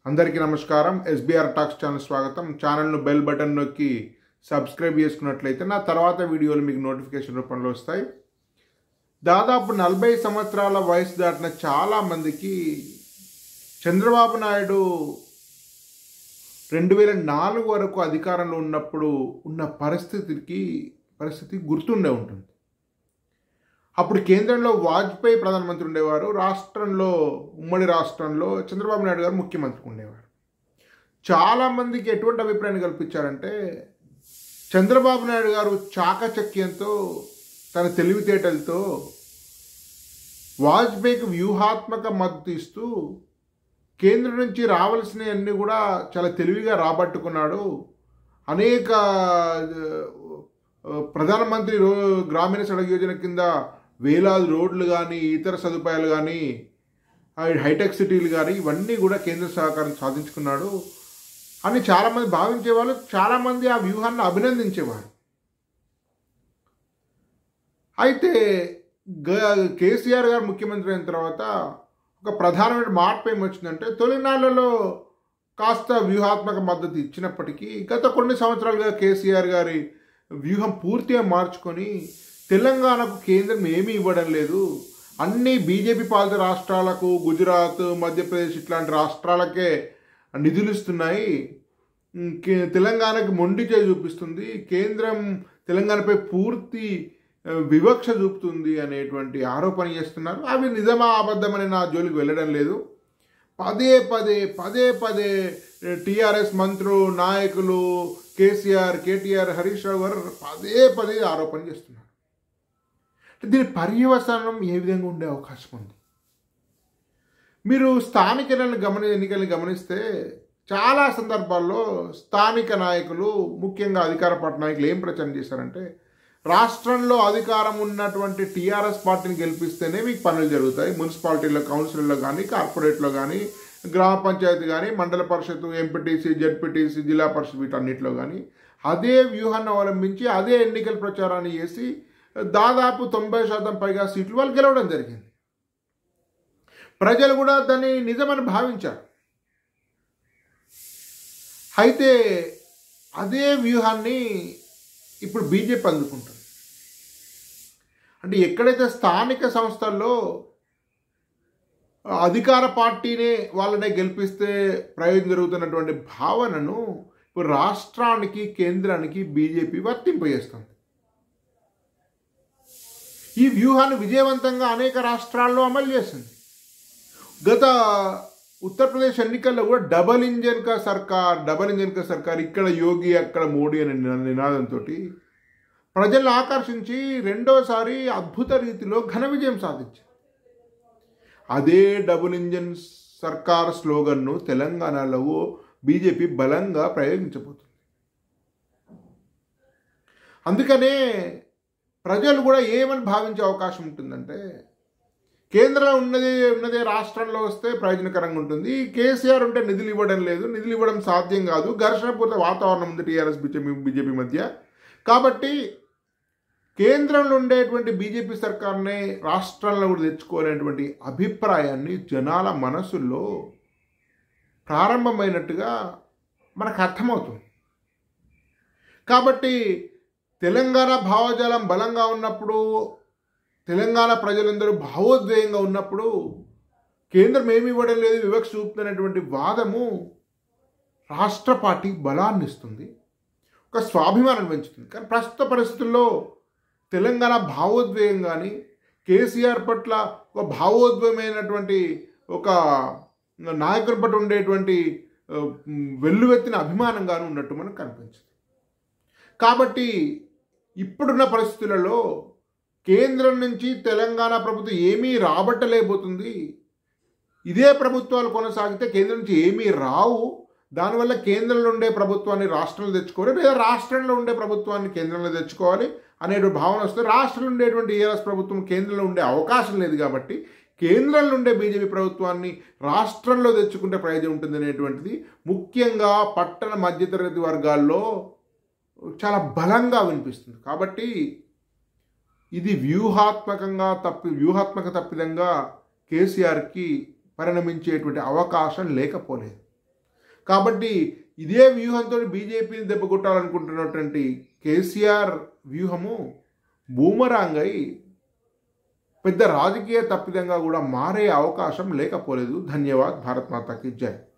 అందరికీ నమస్కారం SBR talks channel స్వాగతం ఛానల్ను బెల్ బటన్ నొక్కి సబ్స్క్రైబ్ చేసుకున్నట్లయితే నా తర్వాత వీడియోలు మీకు నోటిఫికేషన్ రూపంలో వస్తాయి దాదాపు నలభై సంవత్సరాల వయసు దాటిన చాలా మందికి చంద్రబాబు నాయుడు రెండు వేల నాలుగు వరకు అధికారంలో ఉన్నప్పుడు ఉన్న పరిస్థితికి పరిస్థితి గుర్తుండే ఉంటుంది అప్పుడు కేంద్రంలో వాజ్పేయి ప్రధానమంత్రి ఉండేవారు రాష్ట్రంలో ఉమ్మడి రాష్ట్రంలో చంద్రబాబు నాయుడు గారు ముఖ్యమంత్రి ఉండేవారు చాలామందికి ఎటువంటి అభిప్రాయాన్ని కల్పించారంటే చంద్రబాబు నాయుడు గారు చాకచక్యంతో తన తెలివితేటలతో వాజ్పేయికి వ్యూహాత్మక మద్దతు ఇస్తూ కేంద్రం నుంచి రావాల్సినవన్నీ కూడా చాలా తెలివిగా రాబట్టుకున్నాడు అనేక ఆ, ప్రధానమంత్రి రో గ్రామీణ సడక్ యోజన కింద వేలాది రోడ్లు కానీ ఇతర సదుపాయాలు కానీ ఆ హైటెక్ సిటీలు కానీ ఇవన్నీ కూడా కేంద్ర సహకారం సాధించుకున్నాడు అని చాలామంది భావించేవాళ్ళు చాలామంది ఆ వ్యూహాన్ని అభినందించేవారు అయితే గ- కేసీఆర్ గారు ముఖ్యమంత్రి అయిన తర్వాత ఒక ప్రధానమైన మార్పు ఏమొచ్చిందంటే తొలినాళ్లలో కాస్త వ్యూహాత్మక మద్దతు ఇచ్చినప్పటికీ గత కొన్ని సంవత్సరాలుగా కేసీఆర్ గారి వ్యూహం పూర్తిగా మార్చుకొని తెలంగాణకు కేంద్రం ఏమీ ఇవ్వడం లేదు అన్ని బీజేపీ పాలిత రాష్ట్రాలకు గుజరాత్ మధ్యప్రదేశ్ ఇట్లాంటి రాష్ట్రాలకే నిధులు ఇస్తున్నాయి ఉమ్, కే- తెలంగాణకి మొండి చేయి చూపిస్తుంది కేంద్రం తెలంగాణపై పూర్తి ఆ, వివక్ష చూపుతుంది అనేటువంటి ఆరోపణ చేస్తున్నారు అవి నిజమా అబద్ధమని నా జోలికి వెళ్ళడం లేదు పదే పదే పదే పదే టీఆర్ఎస్ మంత్రులు నాయకులు కేసీఆర్ కేటీఆర్ హరీష్ రావు గారు పదే పదే ఆరోపణ చేస్తున్నారు దీని పర్యవసానం ఏ విధంగా ఉండే అవకాశం ఉంది మీరు స్థానిక ఎన్నికలను గమని ఎన్నికలను గమనిస్తే చాలా సందర్భాల్లో స్థానిక నాయకులు ముఖ్యంగా అధికార పార్టీ నాయకులు ఏం ప్రచారం చేశారంటే రాష్ట్రంలో అధికారం ఉన్నటువంటి టీఆర్ఎస్ పార్టీని గెలిపిస్తేనే మీకు పనులు జరుగుతాయి మున్సిపాలిటీలో కౌన్సిల్లో కానీ కార్పొరేట్లో కానీ గ్రామ పంచాయతీ కానీ మండల పరిషత్ ఎంపీటీసీ జడ్పీటీసీ జిల్లా పరిషత్ వీటన్నిటిలో కానీ అదే వ్యూహాన్ని అవలంబించి అదే ఎన్నికల ప్రచారాన్ని చేసి దాదాపు తొంభై శాతం పైగా సీట్లు వాళ్ళు గెలవడం జరిగింది ప్రజలు కూడా దాన్ని నిజమని భావించారు అయితే అదే వ్యూహాన్ని ఇప్పుడు బీజేపీ అందుకుంటుంది అంటే ఎక్కడైతే స్థానిక సంస్థల్లో అధికార పార్టీనే వాళ్ళనే గెలిపిస్తే ప్రయోజనం జరుగుతున్నటువంటి భావనను ఇప్పుడు రాష్ట్రానికి కేంద్రానికి బీజేపీ వర్తింపజేస్తుంది ఈ వ్యూహాన్ని విజయవంతంగా అనేక రాష్ట్రాల్లో అమలు చేసింది గత ఉత్తరప్రదేశ్ ఎన్నికల్లో కూడా డబల్ ఇంజన్ కా సర్కార్ డబల్ ఇంజన్ కా సర్కార్ ఇక్కడ యోగి అక్కడ మోడీ అనే నినా- నినాదంతో ప్రజలను ఆకర్షించి రెండోసారి అద్భుత రీతిలో ఘన విజయం సాధించారు అదే డబుల్ ఇంజన్ సర్కార్ స్లోగన్ను తెలంగాణలో బీజేపీ బలంగా ప్రయోగించబోతుంది అందుకనే ప్రజలు కూడా ఏమని భావించే అవకాశం ఉంటుందంటే కేంద్రంలో ఉన్నది ఉన్నదే రాష్ట్రంలో వస్తే ప్రయోజనకరంగా ఉంటుంది కేసీఆర్ ఉంటే నిధులు ఇవ్వడం లేదు నిధులు ఇవ్వడం సాధ్యం కాదు ఘర్షణపూరిత వాతావరణం ఉంది టీఆర్ఎస్ బీజేపీ బీజేపీ మధ్య కాబట్టి కేంద్రంలో ఉండేటువంటి బీజేపీ సర్కార్నే రాష్ట్రంలో కూడా తెచ్చుకోవాలనేటువంటి అభిప్రాయాన్ని జనాల మనసుల్లో ప్రారంభమైనట్టుగా మనకు అర్థమవుతుంది కాబట్టి తెలంగాణ భావజాలం బలంగా ఉన్నప్పుడు తెలంగాణ ప్రజలందరూ భావోద్వేగంగా ఉన్నప్పుడు కేంద్రం ఏమి ఇవ్వడం లేదు వివక్ష చూపుతున్నటువంటి వాదము రాష్ట్ర పార్టీ బలాన్ని ఇస్తుంది ఒక స్వాభిమానం పెంచుతుంది కానీ ప్రస్తుత పరిస్థితుల్లో తెలంగాణ భావోద్వేగం కానీ కేసీఆర్ పట్ల ఒక భావోద్వేగమైనటువంటి ఒక నాయకుడి పట్ల ఉండేటువంటి ఆ, వెల్లువెత్తిన అభిమానం కానీ ఉన్నట్టు మనకు కనిపించింది కాబట్టి ఇప్పుడున్న పరిస్థితులలో కేంద్రం నుంచి తెలంగాణ ప్రభుత్వం ఏమీ రాబట్టలేకపోతుంది ఇదే ప్రభుత్వాలు కొనసాగితే కేంద్రం నుంచి ఏమీ రావు దానివల్ల కేంద్రంలో ఉండే ప్రభుత్వాన్ని రాష్ట్రంలో తెచ్చుకోవాలి లేదా రాష్ట్రంలో ఉండే ప్రభుత్వాన్ని కేంద్రంలో తెచ్చుకోవాలి అనే భావన వస్తే రాష్ట్రంలో ఉండేటువంటి టీఆర్ఎస్ ప్రభుత్వం కేంద్రంలో ఉండే అవకాశం లేదు కాబట్టి కేంద్రంలో ఉండే బీజేపీ ప్రభుత్వాన్ని రాష్ట్రంలో తెచ్చుకుంటే ప్రయోజనం ఉంటుంది అనేటువంటిది ముఖ్యంగా పట్టణ మధ్యతరగతి వర్గాల్లో చాలా బలంగా వినిపిస్తుంది కాబట్టి ఇది వ్యూహాత్మకంగా తప్పి వ్యూహాత్మక తప్పిదంగా కేసీఆర్కి పరిణమించేటువంటి అవకాశం లేకపోలేదు కాబట్టి ఇదే వ్యూహంతో బీజేపీని దెబ్బకొట్టాలనుకుంటున్నటువంటి కేసీఆర్ వ్యూహము బూమరాంగ్ అయి పెద్ద రాజకీయ తప్పిదంగా కూడా మారే అవకాశం లేకపోలేదు ధన్యవాద్ భారత్ మాతాకి జై